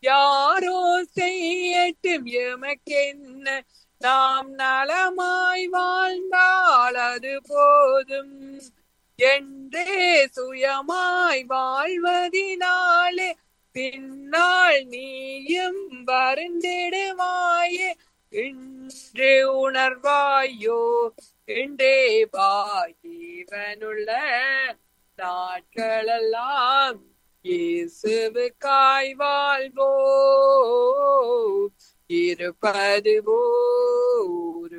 யாரோ செய்யட்டும் எமக்கென்ன நாம் நலமாய் வாழ்ந்தால் அது போதும் என்றே சுயமாய் வாழ்வதினாலே பின்னால் நீயும் வருந்திடுவாயே இன்று உணர்வாயோ என்றே பாயிவனுள்ள நாட்களெல்லாம் இயேசுவுக்காய் வாழ்வோ இருப்பதுவோ